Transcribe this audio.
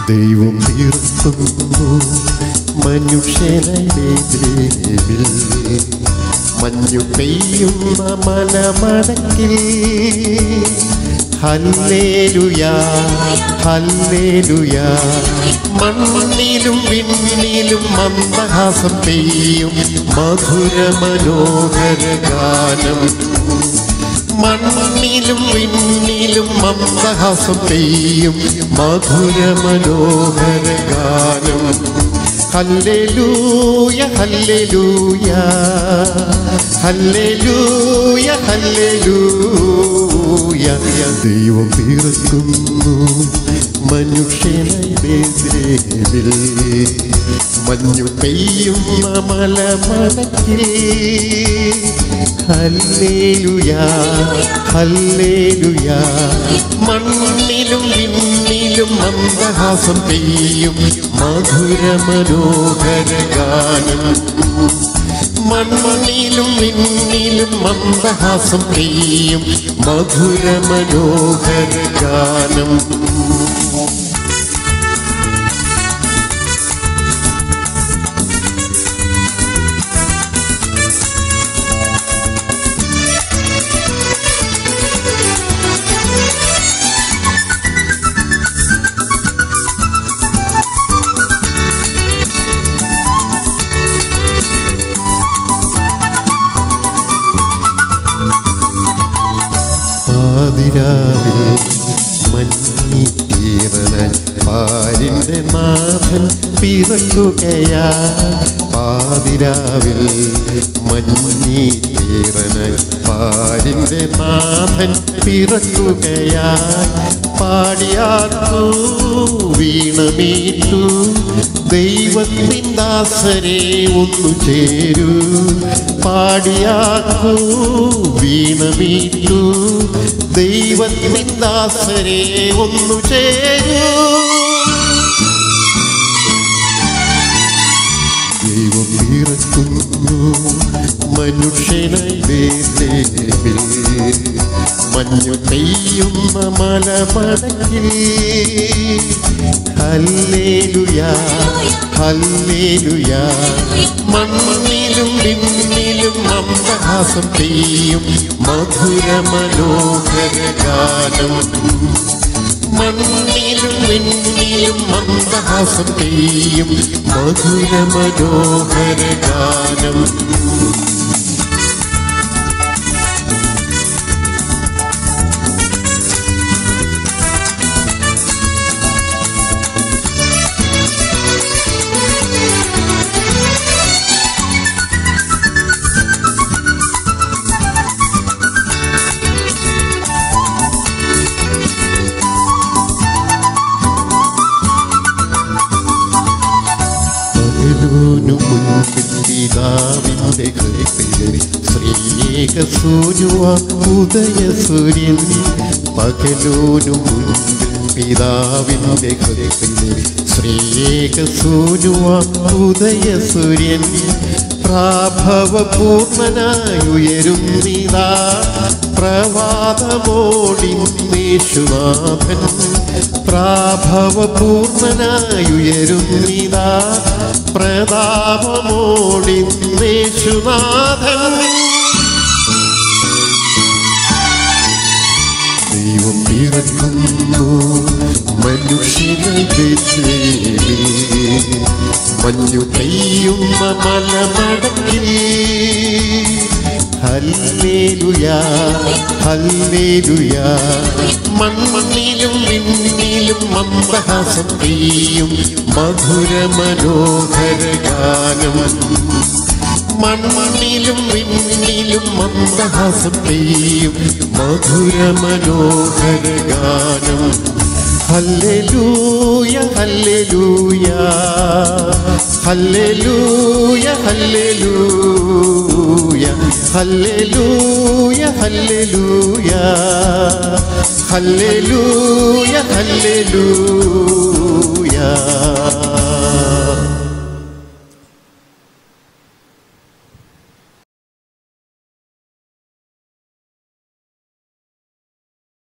ദൈവം തീർത്തുന്നു മനുഷ്യനെ മഞ്ഞു പെയ്യുന്ന മലമടക്കിൽ ഹല്ലേലുയാ ഹല്ലേലുയാ മണ്ണിലും വിണ്ണിലും മന്ദഹാസം പെയ്യും മധുര മനോഹര ഗാനം മണ്ണിലും വിണ്ണിലും മന്ദഹാസം പെയ്യും മധുര മനോഹര ഗാനം ഹല്ലേലൂയ ഹല്ലേലൂയ ഹല്ലേലൂയ ഹല്ലേലൂയ ദൈവം പിറക്കുന്നു മനുഷ്യനായി ബേത്ലേഹേമിൽ മഞ്ഞു പെയ്യുന്ന മലമടക്കിൽ ഹല്ലേലുയാ ഹല്ലേലുയാ മണ്ണിലും വിണ്ണിലും മന്ദഹാസം പെയ്യും മധുര മനോഹര ഗാനം മണ്ണിലും വിണ്ണിലും മന്ദഹാസം പെയ്യും മധുര മനോഹര ഗാനം പാതിരാവിൽ മഞ്ഞിത്തീറനാൻ പാരിൻ്റെ നാഥൻ പിറക്കുകയാ പാതിരാവിൽ മഞ്ഞിത്തീറനാൻ പാരിൻ്റെ നാഥൻ പിറക്കുകയാ പാടിയാത്തു വീണമീറ്റു ദൈവത്തിൻ ദാസരെ ഒന്നു ചേരൂ പാടിയാക്കൂ വീണമീറ്റു ദൈവത്തിൻ ദാസരെ ഒന്നു ചേരൂ ദൈവം പിറക്കുന്നു മനുഷ്യനായി ബേത്തേമിൽ മഞ്ഞു പെയ്യുന്ന മലമടക്കിൽ ഹല്ലേലുയാ ഹല്ലേലുയാ മണ്ണിലും വിണ്ണിലും മന്ദഹാസം പെയ്യും മധുര മനോഹര ഗാനം മണ്ണിലും വിണ്ണിലും മന്ദഹാസം പെയ്യും മധുര മനോഹര ഗാനം പകലൂനു മുൻപിൽ പിതാവിൻ്റെ കൃപയിൽ ശ്രീക സൂര്യ ഉദയ സൂര്യൻ പകലൂനു മുൻപിൽ പിതാവിൻ്റെ കൃപയിൽ ശ്രീക സൂര്യ ഉദയ സൂര്യൻ പ്രാഭവപൂർണനായുയരുന്നിതാ പ്രവാദമോടിന്നേശുനാഥൻ പ്രാഭവപൂർണനായുയരുന്നിതാ പ്രതാപമോടിന്നേശുനാഥൻ ദൈവം പിറക്കുന്നു മനുഷ്യനെ ബേത്ലേഹേമിൽ. മഞ്ഞു പെയ്യുന്ന മലമടക്കിൽ ഹല്ലേലുയാ ഹല്ലേലുയാ മണ്ണിലും വിണ്ണിലും മന്ദഹാസം പെയ്യും മധുര മനോഹര ഗാനം മണ്ണിലും വിണ്ണിലും മന്ദഹാസം പെയ്യും മധുര മനോഹര ഗാനം ഹല്ലേലൂയ ഹല്ലേലൂയ ഹല്ലേലൂയ ഹല്ലേലൂയ ഹല്ലേലൂയ ഹല്ലേലൂയ ഹല്ലേലൂയ ഹല്ലേലൂയ